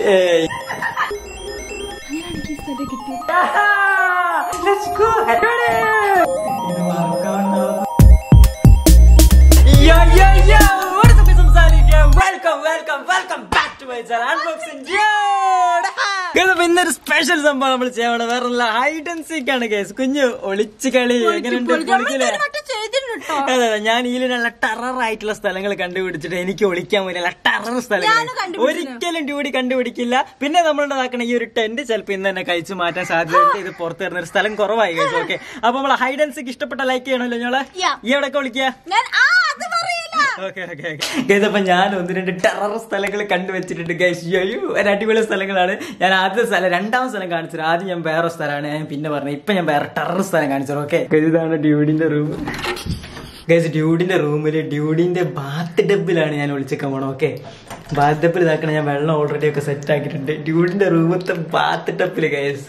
ഏയ്. അങ്ങനെയാണെങ്കിൽ ഈ സ്ഥലം കിട്ടി Let's go. Ready? ഇത് workout ആവും. Yo, yo, yo. What is up, guys? I'm Salih here. Welcome, welcome, welcome back to my channel. Unboxing Dude. Guys, അപ്പൊ ഇന്നൊരു സ്പെഷ്യൽ സംഭവം നമ്മൾ ചെയ്യണം വേറെ ഹൈഡ് ആൻഡ് സീക്ക് ആണ് കേസ് കുഞ്ഞു ഒളിച്ചു കളി എങ്ങനെയുണ്ട് പൊളിക്കില്ലേ അതെ അതെ ഞാൻ ഇതിലുള്ള ടെറർ ആയിട്ടുള്ള സ്ഥലങ്ങൾ കണ്ടുപിടിച്ചിട്ട് എനിക്ക് ഒളിക്കാൻ പോയില്ല ടെറർ സ്ഥലങ്ങൾ ഒരിക്കലും ഡ്യൂടി കണ്ടുപിടിക്കില്ല പിന്നെ നമ്മളുണ്ടാക്കണ ഈ ഒരു ടെന്റ് ചിലപ്പോ ഇന്ന് തന്നെ കഴിച്ചു മാറ്റാൻ സാധ്യതയുണ്ട് ഇത് പുറത്ത് വരുന്ന ഒരു സ്ഥലം കുറവായി കഴിച്ചു ഓക്കെ അപ്പൊ നമ്മൾ ഹൈഡ് ആൻഡ് സീക്ക് ഇഷ്ടപ്പെട്ട ലൈക്ക് ചെയ്യണമല്ലോ ഞങ്ങള് Yeah. ഈ എവിടെയൊക്കെ വിളിക്കുക ഞാൻ ആ അത് പറയില്ല ഓക്കെ ഓക്കെ ഓക്കെ അപ്പൊ ഞാൻ ഒന്ന് രണ്ട് ടെറർ സ്ഥലങ്ങൾ കണ്ടുവച്ചിട്ടുണ്ട് ഗൈസ് അയ്യോ ഒരു അടിപൊളി സ്ഥലങ്ങളാണ് ഞാൻ ആദ്യത്തെ സ്ഥലം രണ്ടാമത്തെ സ്ഥലം കാണിച്ചത് ആദ്യം ഞാൻ വേറെ സ്ഥലമാണ് ഞാൻ പിന്നെ പറഞ്ഞു ഇപ്പൊ ഞാൻ വേറെ ടെറർ സ്ഥലം കാണിച്ചത് ഓക്കെ ഇതാണ് ഡ്യൂഡിന്റെ റൂം ഗൈസ് ഡ്യൂഡിന്റെ റൂമില് ഡ്യൂഡിന്റെ ബാത്ത് ഡബിലാണ് ഞാൻ ഒളിച്ചേക്കാൻ പോണം ഓക്കെ ബാത്ത് ഡബിൽ ഇതാക്കണ ഞാൻ വെള്ളം ഓൾറെഡി ഒക്കെ സെറ്റ് ആക്കിയിട്ടുണ്ട് ഡ്യൂഡിന്റെ റൂമത്തെ ബാത്ത് ടബില് ഗൈസ്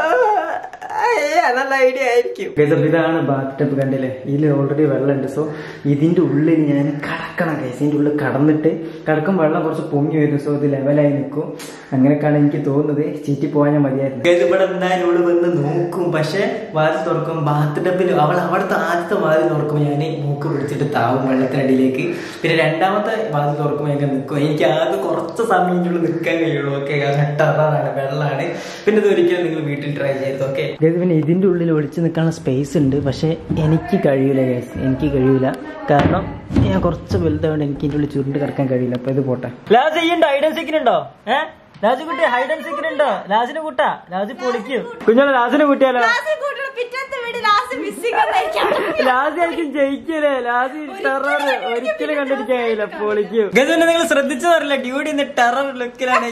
നല്ല ഐഡിയ ആയിരിക്കും ഇതാണ് ബാത്ത് ടബ് കണ്ടില്ലേ ഇതിൽ ഓൾറെഡി വെള്ളമുണ്ട് സോ ഇതിന്റെ ഉള്ളിൽ ഞാൻ കടക്കണം ഗൈസ് ഇതിന്റെ ഉള്ളിൽ കടന്നിട്ട് കടക്കും വെള്ളം കുറച്ച് പൊങ്ങി വരും സോ ഇത് ലെവലായി നിൽക്കും അങ്ങനെയൊക്കെയാണ് എനിക്ക് തോന്നുന്നത് ചീറ്റി പോയാൽ മതിയായിരുന്നു ഗൈസ് ഇവിടെ എന്തായാലും ഇവിടെ വന്ന് നോക്കും പക്ഷെ വാതിൽ തുറക്കും ബാത്ത് ടബിൽ അവൾ അവിടുത്തെ ആദ്യത്തെ വാതിൽ തുറക്കും ഞാൻ മൂക്ക് പിടിച്ചിട്ട് താവും വെള്ളത്തിനടിയിലേക്ക് പിന്നെ രണ്ടാമത്തെ വാതിൽ തുറക്കുമ്പോൾ എനിക്ക് നിൽക്കും എനിക്ക് ആകെ കുറച്ച് സമയത്തിൻ്റെ ഉള്ളിൽ നിൽക്കാൻ കഴിയുള്ളൂ ഓക്കെ കാരണം ടെററാണ് വെള്ളമാണ് പിന്നെ ഇത് ഒരിക്കലും നിങ്ങൾ വീട്ടിൽ ട്രൈ ചെയ്ത് ഓക്കെ പിന്നെ ഇതിന്റെ ഉള്ളിൽ ഒളിച്ച് നിൽക്കാനുള്ള സ്പേസ് ഉണ്ട് പക്ഷെ എനിക്ക് കഴിയൂല ഗൈസ് എനിക്ക് കഴിയൂല കാരണം ഞാൻ കുറച്ച് വലുതായതുകൊണ്ട് എനിക്ക് ഇതിന്റെ ഉള്ളിൽ ചുരുണ്ട് കിടക്കാൻ കഴിയില്ല അപ്പൊ ഇത് പോട്ടെ ലാസ് ചെയ്യുന്നുണ്ടോ ഹൈഡ് ആൻഡ് സീക്കിനുണ്ടോ ഏഹ് രാജുകുട്ടി ഹൈഡ് ആൻഡ് സീക്കിനുണ്ടോ ലാസിനെ കൂട്ടാ ലാസ് പൊളിക്കും കുഞ്ഞോളെ ലാസിനെ കൂട്ടിയാലോ പിറ്റത്തെ വീട് ലാസ്റ്റ് മിസ്സിംഗ് ലാസി ആയിരിക്കും ജയിക്കലേ ലാസി ടെറർ ഒരിക്കലും കണ്ടിരിക്കാൻ കഴിയില്ല പൊളിക്കും ഗജുവിനെ നിങ്ങൾ ശ്രദ്ധിച്ചു പറഞ്ഞില്ല ഡ്യൂഡി ഇന്ന് ടെറർ ലുക്കിലാണ്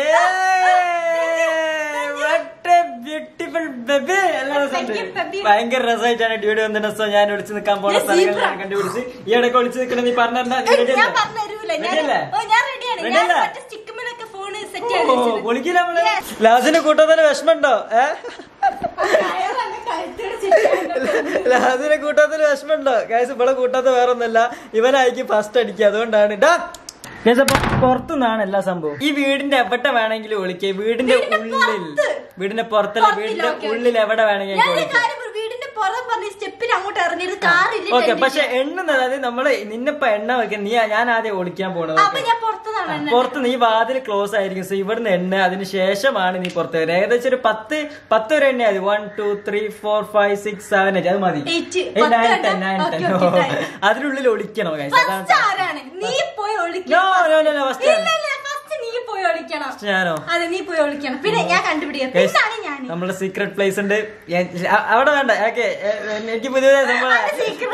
ബ്യൂട്ടിഫുൾ ബേബി ഭയങ്കര രസമായിട്ടാണ് ഡ്യൂഡി വന്നിട്ട് സോ ഞാൻ ഒളിച്ചു നിൽക്കാൻ പോണ സ്ഥലങ്ങൾ ഞാൻ കണ്ടുപിടിച്ച് ഈ ഇടയ്ക്ക് ഒളിച്ചു നിൽക്കണം നീ പറഞ്ഞാ ഞാൻ പറഞ്ഞുതരൂല ഞാൻ റെഡിയല്ലേ ഓ ഞാൻ റെഡിയാണ് Ready ഞാൻ അല്ലേ? മറ്റേ സ്റ്റിക്കുമേലൊക്കെ ഫോണ് സെറ്റ് ചെയ്ത് വെച്ചത്. പൊളിക്കില്ല നമ്മള് ലാസിന് കൂട്ടത്തിന് വിഷമുണ്ടോ ഏഹ് കയറങ്ങ് കഴുത്തോട് ചുറ്റി അതിനെ കൂട്ടത്തിൽ വിഷമമുണ്ടോ ഗൈസ് ഇവിടെ കൂട്ടാത്ത വേറെ ഒന്നല്ല ഇവനായിരിക്കും ഫസ്റ്റ് അടിക്കുക അതുകൊണ്ടാണ് ഡാ ഗൈസ് അപ്പൊ പുറത്തുനിന്നാണ് എല്ലാ സംഭവം ഈ വീടിന്റെ എവിടെ വേണമെങ്കിലും ഒളിക്കുക വീടിന്റെ ഉള്ളിൽ വീടിന്റെ പുറത്തല്ല വീടിന്റെ ഓക്കേ. ഉള്ളിൽ എവിടെ വേണമെങ്കിലും ഞാനൊരു ഒളിക്കാം കാര്യം പറ- വീടിന്റെ പുറം പറഞ്ഞ സ്റ്റെപ്പിൽ അങ്ങോട്ട് ഇറങ്ങിയത് കാറില്ല ഓക്കെ പക്ഷെ എണ്ണുന്നത് അതായത് നമ്മള് നിന്നിപ്പോ എണ്ണ വെക്കാൻ നീ ഞാൻ ആദ്യം ഓടിക്കാൻ പോണത് അപ്പൊ ഞാൻ പുറത്തുനിന്നാണ് എണ്ണ പുറത്ത് നീ വാതിൽ ക്ലോസ് ആയിരിക്കും സോ ഇവിടുന്ന് എണ്ണ അതിന് ശേഷമാണ് നീ പുറത്ത് വരുന്നത് ഏകദേശം ഒരു പത്ത് പത്ത് വരെ എണ്ണ മതി one two three four five six seven eight അത് മതി Eight. ഏയ്, പത്ത് nine, എണ്ണം. ten, nine, Okay, ten. okay, fine. അതിനുള്ളിൽ ഒളിക്കണോ guys? അതാണ് ഫസ്റ്റ് ആരാണ് നീ പോയി ഒളിക്കണം No, no, no, no, first ഇല്ല ഇല്ല ഫസ്റ്റ് നീ പോയി ഒളിക്കണം ഞാനോ അതെ നീ പോയി ഒളിക്കണം പിന്നെ ഞാൻ കണ്ടുപിടിക്കാം Guys, പിന്നാണ് ഞാൻ നമ്മുടെ സീക്രട്ട് പ്ലേസ് ഉണ്ട് ഞാൻ- അ- അവിടെ വേണ്ട ഓക്കെ എനിക്ക് പുതിയതായി സംഭവം അത് secret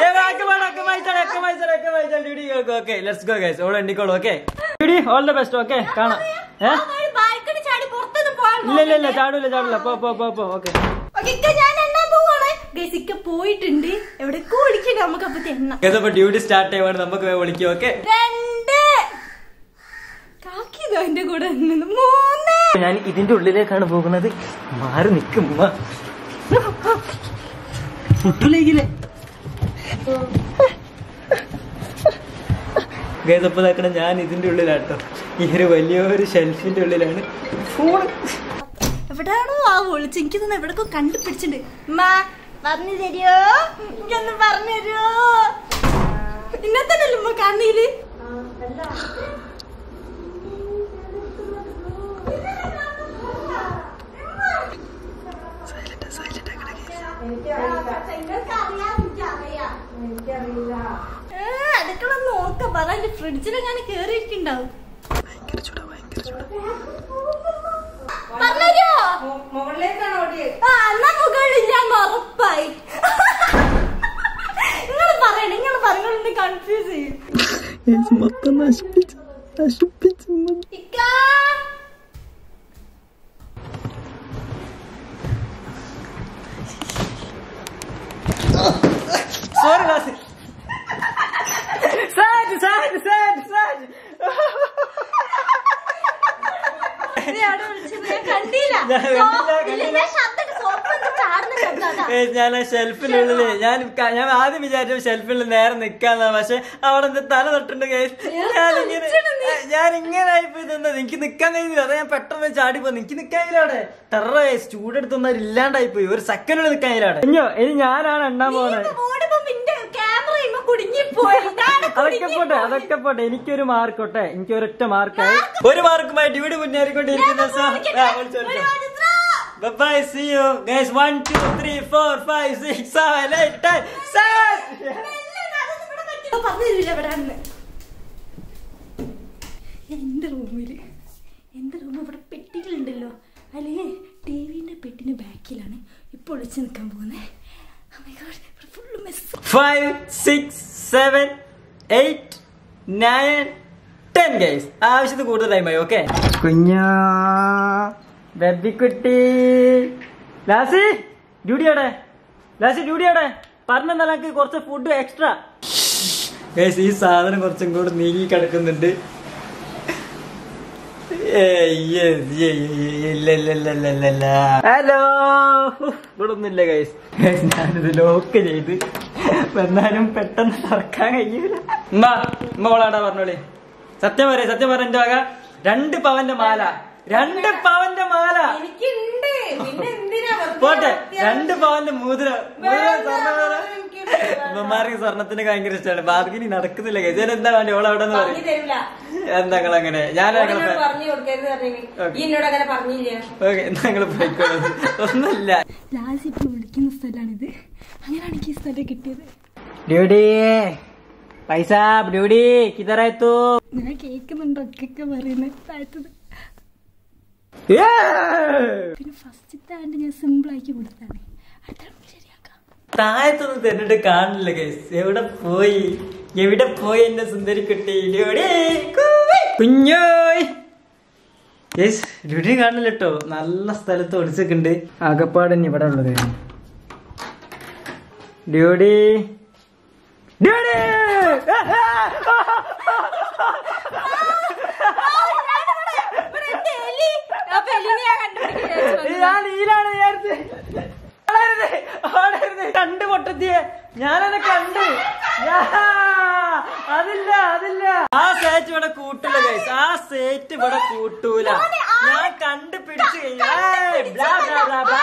okay let's go guys all എണ്ണിക്കോളൂ okay all the best okay കാണാം ഏ ബാൽക്കണി ചാടി പുറത്തൊന്നും പോകാൻ ഇല്ല ഇല്ല ഇല്ല ചാടൂല ചാടൂല പോ പോ പോ പോ ഓക്കെ ഓക്കേ, ഇക്ക, ഞാൻ എണ്ണാൻ പോവാണ് ഗൈസ് ഇക്ക പോയിട്ടുണ്ട് എവിടേക്കോ ഒളിക്കണ്ട നമുക്ക് അപ്പൊ എണ്ണ ഏതപ്പോ ഡ്യൂട്ടി സ്റ്റാർട്ട് ചെയ്യുവാണ് നമുക്ക് പോയി വിളിക്കും ഓക്കെ രണ്ട് കാക്കിയതോ എന്റെ കൂടെ നിന്ന് മൂന്ന് ഞാൻ ഇതിന്റെ ഉള്ളിലേക്കാണ് പോകുന്നത് മാറി നിൽക്കും മുട്ടിലേക്കില്ലേ ഗേതപ്പ് നോക്കണം ഞാൻ ഇതിന്റെ ഉള്ളിലാട്ടോ ഈ ഒരു വലിയൊരു ഷെൽഫിന്റെ ഉള്ളിലാണ് ഫോൺ എവിടെയാണോ ആ ഒളിച്ച് എനിക്ക് തന്നെ എവിടേക്കോ കണ്ടുപിടിച്ചിട്ടുണ്ട് ഉമ്മ പറഞ്ഞു തരുമോ എനിക്കൊന്ന് പറഞ്ഞു തരുമോ ഇന്നത്തന്നല്ലേ ഉമ്മ കണ്ണീര് അടുക്കള നോക്ക പറ എന്റെ ഫ്രിഡ്ജിലെങ്ങനെ കേറിയിട്ടുണ്ടാവും പറഞ്ഞോ മുകളിലേക്കാണ് ഓടിയത് ആ എന്നാ മുകളിൽ ഞാൻ ഉറപ്പായി നിങ്ങൾ പറയണ നിങ്ങൾ പറഞ്ഞോണ്ട് കൺഫ്യൂസ് ചെയ്യും മൊത്തം നശിപ്പിച്ച് നശിപ്പിച്ച് ഇക്കാ സോറി ലാസി സാഡ് സാഡ് സാഡ് സാഡ് നീ അവിടെ വിളിച്ചത് ഞാൻ കണ്ടില്ല ഞാൻ കണ്ടില്ല, സോപ്പ് ഇല്ല, ഞാൻ ശബ്ദം സോപ്പ് വന്ന് ചാടുന്ന ശബ്ദം അതാ. ഏയ് ഞാൻ ആ ഷെൽഫിനുള്ളില് ഞാൻ ക- ഞാൻ ആദ്യം വിചാരിച്ചു ഷെൽഫിൽ നേരെ നിക്കാന്നാ പക്ഷെ അവിടെ നിന്ന് തല തൊട്ടുണ്ട് guys. ഞാനിങ്ങനെ വിളിച്ചിട്ട് നീ ഞാൻ ഇങ്ങനെ ആയിപ്പോയി തന്നത് എനിക്ക് നിക്കാൻ കഴിയുന്നില്ല അതാ ഞാൻ പെട്ടെന്ന് ചാടി പോയി എനിക്ക് നിക്കാൻ കഴിയില്ല അവിടെ ടെറർ ചൂടെടുത്തൊന്നും ഇല്ലാണ്ടായി പോയി ഒരു സെക്കൻഡിൽ നിക്കാൻ കഴിയില്ല അവിടെ ഇഞ്ഞോ ഇനി ഞാനാണ് എണ്ണാൻ പോകുന്നത് ഓടുമ്പോ നിന്റെ ക്യാമറ ഇമ്മ കുടുങ്ങിപ്പോയി ഇതാണ് അതൊക്കെ പോട്ടെ അതൊക്കെ പോട്ടെ എനിക്കൊരു മാർക്കോട്ടെ എനിക്ക് ഒരൊറ്റ മാർക്കായി ഒരു മാർക്കുമായി ഡ്യൂട്ടി മുന്നേറിക്കൊണ്ടിരിക്കുന്ന bye see you guys one two three four five six seven eight ten പറഞ്ഞില്ല എവിടെയാണെന്ന് എന്റെ റൂമില് എന്റെ റൂം ഇവിടെ പെട്ടികളുണ്ടല്ലോ അല്ലേ ടി വിന്റെ പെട്ടിന്റെ ബാക്കിലാണ് ഇപ്പോൾ ഒളിച്ച് നിൽക്കാൻ പോകുന്നത് full mess five six seven eight nine ten guys ആവശ്യത്തിന് കൂടുതൽ ടൈമായി ഓക്കെ കുഞ്ഞാ ബെബിക്കുട്ടി ലാസി ഡ്യൂട്ടിയോടെ ലാസി ഡ്യൂട്ടിയോടെ പറഞ്ഞ നിലക്ക് കുറച്ച് ഫുഡ് എക്സ്ട്രാ ഗൈസ് ഈ സാധനം കുറച്ചും കൂടെ നീങ്ങി കിടക്കുന്നുണ്ട് ഹലോ ഇവിടെ ഒന്നുമില്ല ഗൈസ് ഞാനിത് ലോക്ക് ചെയ്ത് എന്നാലും പെട്ടെന്ന് തുറക്കാൻ കഴിയൂല ഉമ്മ ഉമ്മ ഓളാടാ പറഞ്ഞോളി സത്യം പറയ സത്യം പറ എന്റെ വക രണ്ട് പവന്റെ മാല രണ്ട് പവന്റെ മാല എനിക്കുണ്ട് പിന്നെ എന്തിനാ വെറുതെ പോട്ടെ അത്യാവശ്യം? രണ്ട് പവന്റെ മോതിരം മോതിരം വേണ്ട, സ്വർണ്ണം വേണം. എനിക്കുണ്ട്, വേണ്ട. ഉമ്മമാർക്ക് സ്വർണത്തിന് ഭയങ്കര ഇഷ്ടമാണ് ബാർഗിനി നടക്കുന്നില്ല ഗജൻ എന്താ വേണ്ടി ഓൾ അവിടെ പറഞ്ഞു പറയും തരില്ല എന്താ നിങ്ങൾ അങ്ങനെ ഞാൻ ഓനോട് പറഞ്ഞു കൊടുക്കരുത് പറഞ്ഞു Okay. ഈ എന്നോട് അങ്ങനെ പറഞ്ഞില്ല ഓക്കെ നിങ്ങൾ പോയിക്കോളൂ ഒന്നുമില്ല ലാസ്റ്റ് ഇപ്പോൾ വിളിക്കുന്ന സ്ഥലമാണിത് അങ്ങനെയാണെങ്കിൽ ഈ സ്ഥലം കിട്ടിയത് ഡ്യൂഡി പൈസ ഡ്യൂഡി കിതറായത്തു ഞാൻ കേൾക്കുന്നുണ്ടോ ഒക്കെ പറയുന്നത് താഴ്ത്തത് പിന്നെ ഫസ്റ്റത്തെ ആണ്ട് ഞാൻ സിമ്പിൾ ആക്കി കൊടുത്താണ് അടുത്ത round ശരിയാക്കാം താഴത്തൊന്നും തന്നിട്ട് കാണില്ല ഗൈസ് എവിടെ പോയി എവിടെ പോയി എന്റെ സുന്ദരി കുട്ടി ഡ്യൂഡി കുഞ്ഞോയ് യെസ് ഡ്യൂഡി കാണില്ല കേട്ടോ നല്ല സ്ഥലത്ത് ഒളിച്ചൊക്കെണ്ട് ആകപ്പാടന്നെ ഇവിടെ ഉള്ളത് ഡ്യൂഡി ഡ്യൂഡി ഞാൻ ഈലാണ് വിചാരിച്ചത്. ഓടരുത്, ഓടരുത്. കണ്ട് പൊട്ടത്തിയെ ഞാനത് കണ്ട് ഞാ- അതില്ല അതില്ല ആ സേറ്റ് ഇവിടെ കൂട്ടില്ല ഗൈസ് ആ സേറ്റ് ഇവിടെ കൂട്ടൂല ഞാൻ കണ്ടുപിടിച്ചു കഴിഞ്ഞു ഏയ്, ബ്ലാ, ബ്ലാ, ബ്ലാ, ബ്ലാ.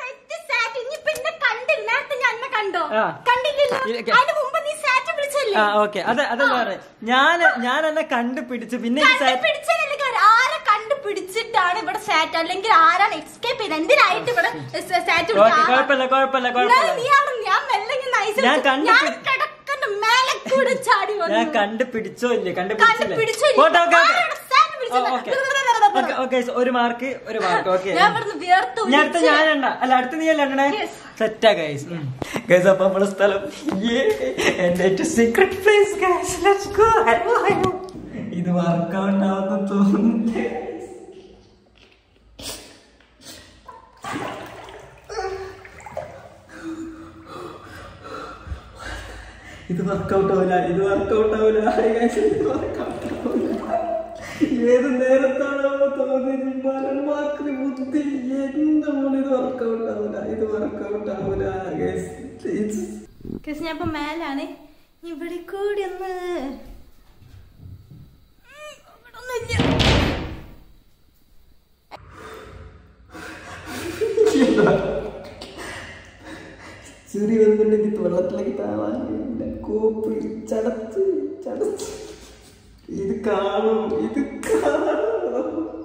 കണ്ടോ ആ. കണ്ടില്ലല്ലോ ഇതൊക്കെ. അതിന് മുമ്പ് നീ സാറ്റ് വിളിച്ചല്ലേ ആ ഓക്കെ അത് അതല്ല പറഞ്ഞത് ഞാൻ ഞാൻ എന്നെ കണ്ടുപിടിച്ചു പിന്നെ ഈ സാറ്റ് കണ്ടുപിടിച്ചതല്ലേ കാര്യം. ആരെ കണ്ടുപിടിച്ചിട്ടാണ് ഇവിടെ സാറ്റ് അല്ലെങ്കിൽ ആരാണ് എസ്കേപ്പ് ചെയ്ത് എന്തിനായിട്ട് ഇവിടെ സാറ്റ് ഓക്കെ കുഴപ്പമില്ല കുഴപ്പമില്ല കുഴപ്പമില്ല നീ അവിടെ ഞാൻ മെല്ലെ ഇങ്ങനെ nice ഞാൻ ആയിട്ട് കണ്ടു ഞാൻ പിടി- കിടക്കണ്ട മേലെ കൂടെ ചാടി ഞാൻ വന്നു കണ്ടുപിടിച്ചോ ഇല്ലേ കണ്ടുപിടിച്ചോ കണ്ടുപിടിച്ചില്ലേ ഇല്ലേ? ഓക്കെ ഓക്കെ ആരാണ് സാറ്റ് വിളിച്ചത്? ഓക്കെ ഓക്കെ ഒരു മാർക്ക് ഒരു മാർക്ക് ഓക്കെ ഞാൻ ഇവിടുന്ന് വിയർത്ത് ഞാൻ അടുത്ത ഞാൻ എണ്ണ അല്ല അടുത്ത നീ അല്ല എണ്ണേ Yes. സെറ്റാ ഗൈസ് ഗൈസ് അപ്പൊ നമ്മളെ സ്ഥലം Yeah. എന്റെ ഏറ്റവും secret place guys let's go ഇത് വർക്കൗട്ട് ആവുന്ന തോന്നുന്നില്ല ഇത് വർക്കൗട്ട് ആവില്ല ഇത് വർക്കൗട്ട് ആവില്ല guys, ഇത് വർക്കൗട്ട് ആവില്ല ഏത് നേരത്താണോ തോന്നി മരമാക്കി ബുദ്ധി എന്താ മോനെ ഇത് വർക്കൗട്ട് ആവില്ല ഇത് വർക്കൗട്ട് ആവില്ല guys. It's- കേസ് ഞാൻ ഇപ്പൊ മേലാണ് ഇവിടെ കൂടി ഒന്ന് ഉം, ഇവിടെ ഒന്നുമില്ല. ചിറി വന്നിട്ടുണ്ടെങ്കിൽ വെള്ളത്തിലേക്ക് താവാൻ കോപ്പ് ചടച്ച് ചടച്ച് ഇത് കാണും ഇത് കാണും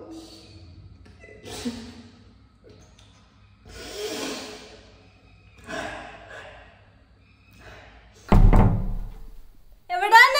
എവിടാണ്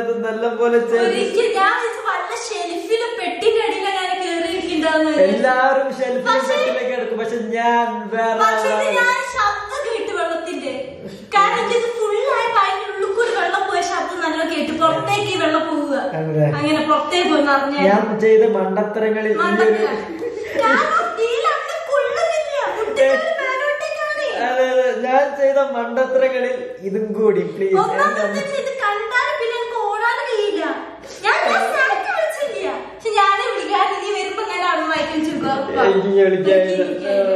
ഇത് നല്ല പോലെ ചെയ്ത് ഒരിക്കൽ ഞാൻ വിചാരിച്ചു വല്ല ഷെൽഫിലെ പെട്ടിന്റെ അടിയിലെ ഞാൻ കേറിയിരിക്കുന്നുണ്ടാവുന്ന എല്ലാരും ഷെൽഫിൽ പക്ഷേ- പെട്ടിലൊക്കെ എടുക്കും പക്ഷെ ഞാൻ വേറെ പക്ഷെ ഇത് ആളാണ്. ഞാൻ ശബ്ദം കേട്ട് വെള്ളത്തിന്റെ കാരണം ഇത് ഫുള്ളായി അതിന്റെ ഉള്ളിൽ കൂടി വെള്ളം പോയ ശബ്ദം നല്ല കേട്ടു പുറത്തേക്ക് ഈ വെള്ളം പോവുക അങ്ങനെ. അങ്ങനെ പുറത്തേക്ക് പോയി നിറഞ്ഞ ഞാൻ ചെയ്ത മണ്ടത്തരങ്ങളിൽ ഈ ഒരു കാരണം ഇതിലന്ന് കൊള്ളുന്നില്ല മുട്ടിക്കല്ല് മേലോട്ടേക്കാണ് അതെ അതെ ഞാൻ ചെയ്ത മണ്ടത്തരങ്ങളിൽ ഇതും കൂടി പ്ലീസ് ഒന്നാമത്തെ ഇത് കണ്ടാലും പിന്നെ എനിക്ക് ഓടാനും കഴിയില്ല ഞാൻ ഞാൻ സ്ഥലത്ത് വിളിച്ചില്ല പക്ഷെ ഞാനേ വിളിക്കാറ് നീ വരുമ്പോ ഞാൻ അവിടെ വായിക്കും എനിക്ക് വിളിക്കാനില്ല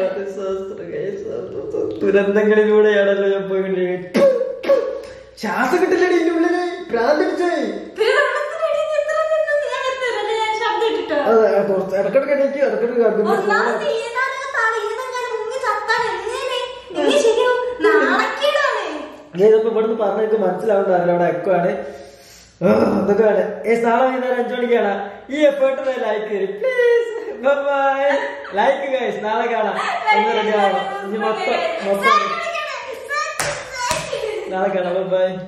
ദുരന്തങ്ങളിലൂടെയാണല്ലോ ഞാൻ പോയിക്കൊണ്ടിരിക്കുന്നത് ശ്വാസം കിട്ടില്ലടി ഇതിന്റെ ഉള്ളില് പ്രാന്തിടിച്ചേ പിന്നെ വെള്ളത്തിനടിയിൽ എത്ര നിന്നത് ഞാൻ എത്തരല്ലേ ഞാൻ ശബ്ദം ഇട്ടിട്ടോ അതെ കുറച്ച് ഇടക്കിടക്ക് എനിക്ക് ഇടക്കിടക്ക് ഒന്നാമത് കിടക്കുന്നു ഏതാനും ഇതെങ്ങനെ മുങ്ങി ചത്താൻ എങ്ങനെ എങ്ങനെ ശരിയാവും നാണക്കേടാണ് ഇതൊക്കെ ഇവിടുന്ന് പറഞ്ഞ എനിക്ക് മനസ്സിലാവുന്നുണ്ടല്ലോ അവിടെ എക്കോ ആണ് ആ, അതൊക്കെയാണ് ഏ നാളെ വൈകുന്നേരം അഞ്ചു മണിക്കാണ് ഈ എഫേർട്ട് ലൈക്ക് തരും പ്ലീസ് ബൈ ലൈക്ക് ഗൈസ് നാളെ കാണാം ഒന്ന് റെഡി ആവണം ഇനി മൊത്തം മൊത്തം നാളെ കാണാം ബൈ